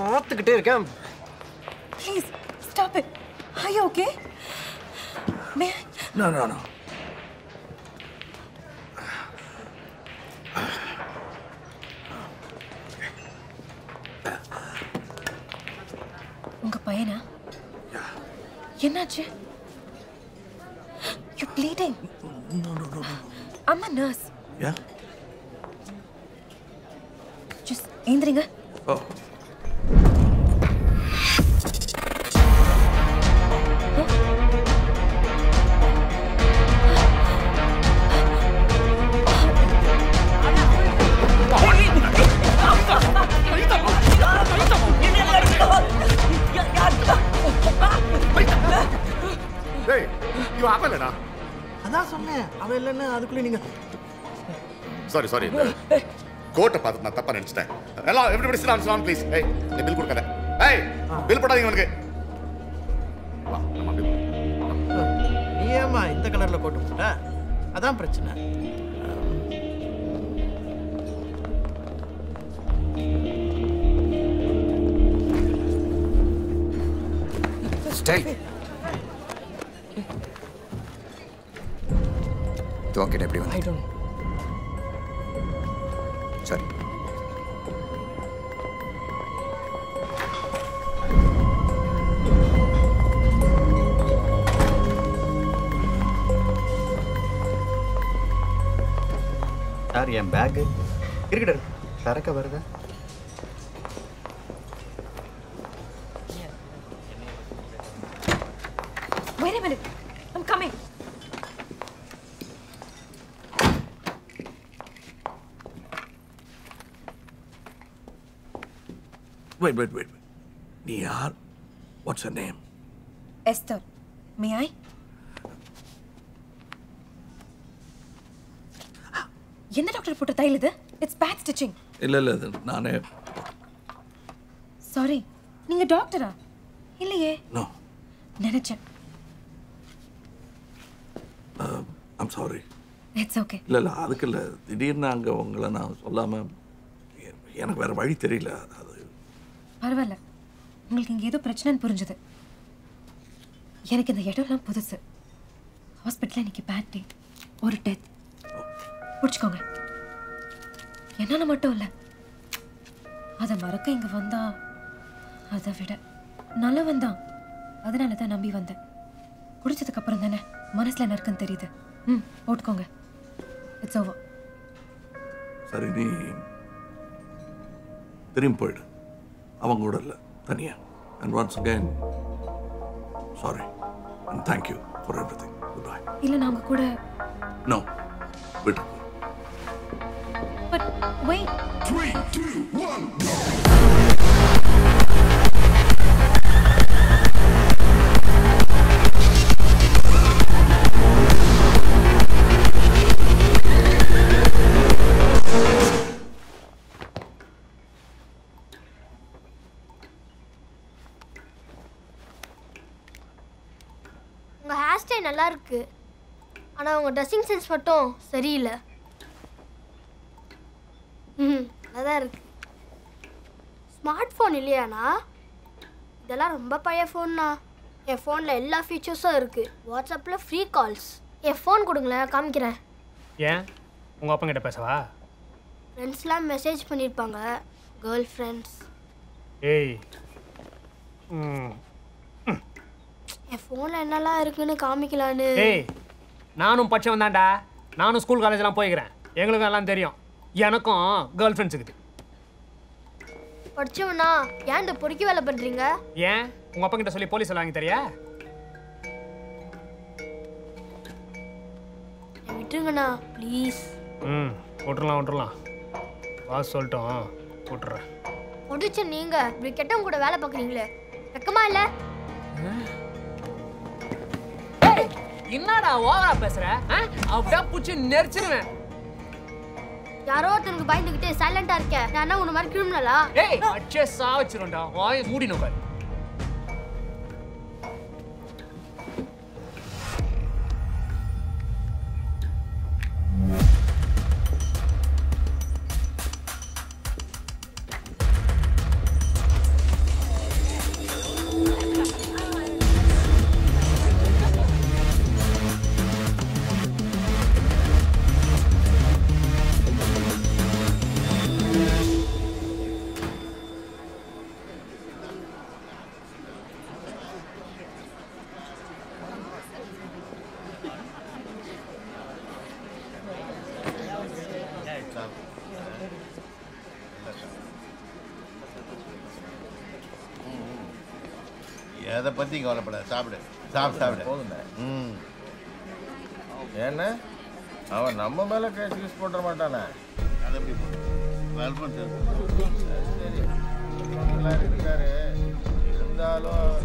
பார்த்துக்கிட்டே இருக்கேன் Please, stop it. Are you okay? May I? No, no, no. உங்க பையனா என்னாச்சு you bleeding No, no, no, no. I'm a nurse. Yeah? Just ஏந்திரிங்க Oh. டேய் இவன் அவன் இல்லடா அதான் சொன்னேன் அவன் இல்லைன்னு அதுக்குள்ளே நீங்க சாரி சாரி இந்த கோட்டை பார்த்து நான் தப்பா நினைச்சிட்டேன் எல்லாம் everybody sit down sit please ஏய் இந்த பில் கொடுக்காத ஏய் பில் போடாதீங்க உனக்கு வா நம்ம அப்படி நீ ஏமா இந்த கலர்ல கோட்டு போட்ட அதான் பிரச்சனை Stay. துவக்கிட்ட எப்படி வந்து ஐ டோன்ட் சரி சார் என் பேக்கு கிரிக்கெட்டர் திறக்க வருதா Wait a minute. I'm coming. Wait, wait, wait. நீ யார் what's your name Esther. May I? எந்த டாக்டர் போட்ட தையல் இது இட்ஸ் பேக் ஸ்டிச்சிங் இல்லை இல்லை இது நானே சாரி நீங்க டாக்டரா இல்லையே நோ நினைச்சேன் ஐம் சாரி இட்ஸ் ஓகே இல்லை இல்லை அதுக்கு இல்லை திடீர்னு அங்கே உங்களை நான் சொல்லாமல் எனக்கு வேறு வழி தெரியல அது பரவாயில்ல உங்களுக்கு இங்கே ஏதோ பிரச்சனைன்னு புரிஞ்சுது எனக்கு இந்த இடம்லாம் புதுசு ஹாஸ்பிட்டலில் இன்னைக்கு பேட் டே ஒரு டெத் பிடிச்சிக்கோங்க என்னால் மட்டும் இல்லை அதை மறக்க இங்கே வந்தா அதை விட நல்லவன் தான் அதனால தான் நம்பி வந்தேன் குடிச்சதுக்கு அப்புறம் தானே மனசில் என்ன இருக்குன்னு தெரியுது ம் போட்டுக்கோங்க இட்ஸ் ஓவர் சரி நீ திரும்பி போயிடு அவங்க கூட இல்லை தனியா and once again sorry and thank you for everything goodbye இல்லை நான் உங்க கூட நோ விட்டு பட் வெயிட் உங்கள் ஹேர் ஸ்டைல் நல்லா இருக்கு ஆனால் உங்கள் ட்ரெஸ்ஸிங் சென்ஸ் மட்டும் சரியில்லை ம் நல்லா இருக்கு ஸ்மார்ட் ஃபோன் இல்லையாண்ணா இதெல்லாம் ரொம்ப பழைய ஃபோன்ண்ணா என் ஃபோனில் எல்லா ஃபீச்சர்ஸும் இருக்குது வாட்ஸ்அப்பில் ஃப்ரீ கால்ஸ் என் ஃபோன் கொடுங்களேன் காமிக்கிறேன் ஏன் உங்கள் அப்பங்கிட்ட பேசவா ஃப்ரெண்ட்ஸ்லாம் மெசேஜ் பண்ணியிருப்பாங்க கேர்ள் ஃப்ரெண்ட்ஸ் ஏய் ம் என் ஃபோனில் என்னெல்லாம் இருக்குன்னு காமிக்கலான்னு ஏய் நானும் படிச்சவன் தான்டா நானும் ஸ்கூல் காலேஜ்லாம் போய்க்கிறேன் எங்களுக்கும் எல்லாம் தெரியும் எனக்கும் கேர்ள் ஃப்ரெண்ட்ஸ் இருக்குது படிச்சவனா ஏன் இந்த பொறுக்கி வேலை பண்ணுறீங்க ஏன் உங்கள் அப்பா கிட்ட சொல்லி போலீஸ் வாங்கி தரியா விட்டுருங்கண்ணா ப்ளீஸ் ம் விட்டுறலாம் விட்டுறலாம் வாஸ் சொல்லிட்டோம் விட்டுறேன் முடிச்ச நீங்க இப்படி கெட்டவங்க கூட வேலை பார்க்குறீங்களே வெக்கமா இல்லை என்னடா ஓவரா பேசுற அப்படியே பூச்சி நெரிச்சிருவேன் யாரோ ஒருத்தனுக்கு பயந்துக்கிட்டு சைலண்டா இருக்க நான் என்ன உன்ன மாதிரி கிரிமினலா ஏய் அச்சே சாவச்சிரும்டா வாய மூடி நோக்காரு எதை பத்தி கவலைப்படாத சாப்பிடு சாப்பிடு சாப்பிடு போதும்டா. ம் ஏன்னா அவன் நம்ம மேல கேஸ் யூஸ் போட மாட்டானே அதை எப்படி வெல்பம் சரி எல்லாரும் இருக்காரு இருந்தாலும்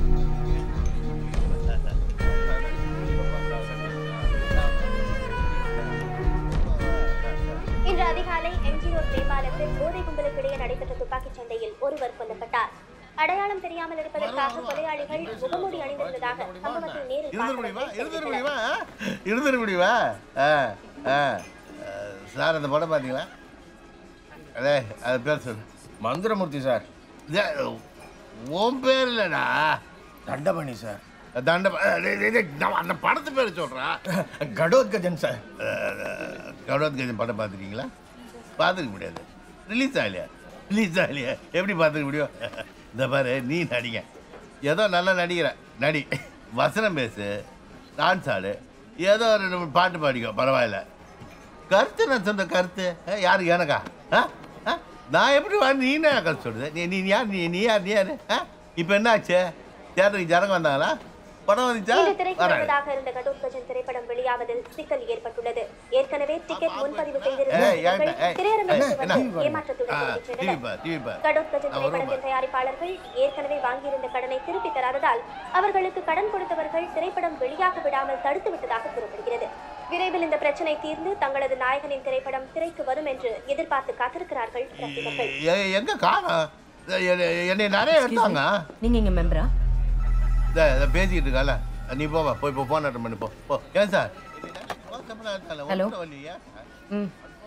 இன்று அதிகாலை எம்ஜி ரோட் மேம்பாலத்தில் போதை கும்பலுக்கிடையே நடைபெற்ற துப்பாக்கிச் சண்டையில் ஒருவர் கொல்லப்பட்டார் அடையாளம் தெரியாமல் இருப்பதற்காக கொலையாளிகள் முகமூடி அணிந்திருந்ததாக சம்பவத்தை நேரில் இருந்துட முடியுமா பார்த்தவர்கள் இருந்துட தெரிவித்தனர். முடியுமா இருந்துட முடியுமா ஆ ஆ அஹ், சார் அந்த படம் பார்த்தீங்களா அதே அது பேர் சொல்லு மந்திரமூர்த்தி சார் இதே, உன் பேர் இல்லைடா தண்டபணி சார் தண்ட டேய், டேய், டேய், நான் அந்த படத்து பேர் சொல்கிறேன் கடோத்கஜன் சார் கௌரவத்கஜன் படம் பார்த்துருக்கீங்களா பார்த்துக்க முடியாது ரிலீஸ் ஆகலையா ரிலீஸ் ஆகலையா எப்படி பார்த்துக்க முடியும் இந்த பாரு நீ நடிங்க ஏதோ நல்லா நடிக்கிற நடி வசனம் பேசு டான்ஸ் ஆடு ஏதோ ஒரு ரெண்டு மூணு பாட்டு பாடிக்கோ பரவாயில்ல கருத்து நான் சொன்ன கருத்து அஹ், யாருக்கு எனக்கா ஆ ஆ? நான் எப்படி வா நீ என்ன கருத்து சொல்லுது நீ நீ யார் நீ நீ யார் நீ யார் ஆ இப்போ என்ன ஆச்சு தேட்டருக்கு ஜனங்க வந்தாங்களா படம் வந்துச்சா இன்று திரைக்கு வரேன் வருவதாக இருந்த கடோத்கஜன் திரைப்படம் வெளியாவதில் சிக்கல் ஏற்பட்டுள்ளது ஏற்கனவே டிக்கெட் முன்பதிவு ஏய், செய்திருந்த ஏன்டா, ஏய், திரையரங்கிற்கு என்ன? வந்து ஏமாற்றத்துடன் ஆ, தெரிவித்தனர் டிவி பார், டிவி பார். கடோத்கஜன் நான் வருவேன் திரைப்படத்தின் தயாரிப்பாளர்கள் ஏற்கனவே வாங்கியிருந்த கடனை திருப்பி தராததால் அவர்களுக்கு கடன் கொடுத்தவர்கள் திரைப்படம் வெளியாக விடாமல் தடுத்து விட்டதாக கூறப்படுகிறது விரைவில் இந்த பிரச்சனை தீர்ந்து தங்களது நாயகனின் திரைப்படம் திரைக்கு வரும் என்று எதிர்பார்த்து காத்திருக்கிறார்கள் ரசிகர்கள் எ- எங்க காணோம் எ- எ- என்னை நிறைய எடுத்தாங்க நீங்க இங்க மெம்பரா இந்த இதை பேசிக்கிட்டு இருக்கால நீ போவா போய் இப்போ ஃபோன் அட்டன் பண்ணி போ போ ஏன் சார் ஹலோ ம்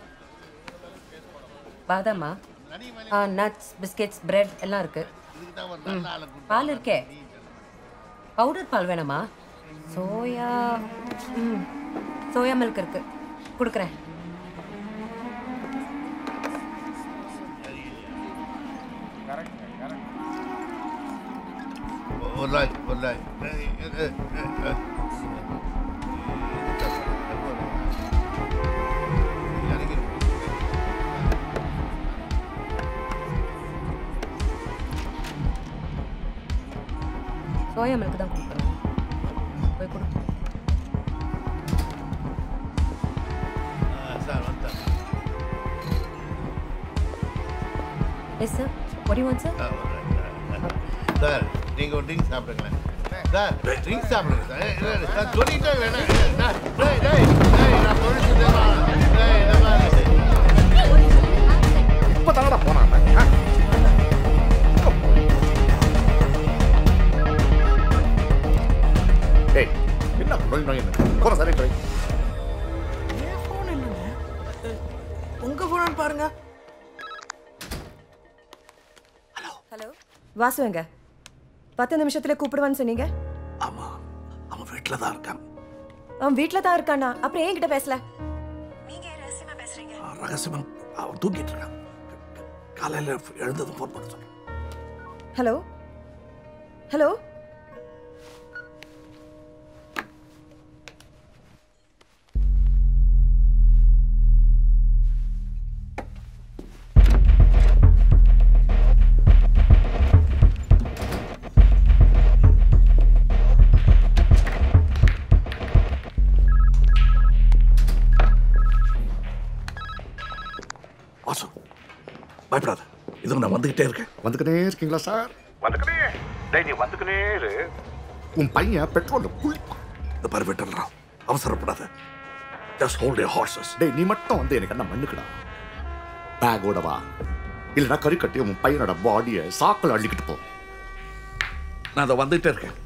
பாதாமா நட்ஸ் பிஸ்கெட்ஸ் பிரெட் எல்லாம் இருக்கு ம். பால் இருக்கே பவுடர் பால் வேணாமா சோயா ம் சோயா மில்க் இருக்கு கொடுக்குறேன் ஒரு நாள் ஒரு நாள் சோயா மில்க் தான் கொடுக்குறேன் போய் கொடு சார் வந்தேன் எஸ் சார் ஒடி வாண்ட் சார் சார் நீங்கள் ஒரு ட்ரிங்க் சாப்பிடுங்களேன் சார் ட்ரிங்க் சாப்பிடுங்க சார் ஏய், இல்ல, இல்ல, சார் சொல்லிட்டே இல்லைண்ணா டேய் டேய் டேய் நான் சொல்லிட்டு டேய் இந்த மாதிரி இப்போ தானடா போனான் ஆ? டேய் என்ன நோய் நோய் போற சரி போய் என் ஃபோன் இல்லைங்க உங்க ஃபோனான்னு பாருங்க ஹலோ வாசு எங்க பத்து நிமிஷத்துல கூப்பிடுவான்னு சொன்னீங்க ஆமாம் அவன் வீட்டில் தான் இருக்கான் அவன் வீட்டில் தான் இருக்கானா அப்புறம் ஏன் கிட்ட பேசல ரகசியமாக அவன் தூங்கிட்டு இருக்கான் காலையில் எழுந்ததும் ஃபோன் பண்ண சொல்கிறேன் ஹலோ ஹலோ வாசு பயப்படாத இதுவும் நான் வந்துக்கிட்டே இருக்கேன் வந்துக்கிட்டே இருக்கீங்களா சார் வந்துக்கிட்டே டேய் நீ வந்துக்கிட்டே இரு உன் பையன் பெட்ரோல் குளிப்பான் இந்த பாரு விட்டுறான் அவசரப்படாத ஜஸ்ட் ஹோல்ட் யூர் ஹார்சஸ் டேய் நீ மட்டும் வந்து எனக்கு என்ன மண்ணுக்குடா பேக்கோட வா இல்லைன்னா கறி கட்டி உன் பையனோட பாடியை சாக்கில் அள்ளிக்கிட்டு போ நான் அதை வந்துகிட்டே இருக்கேன்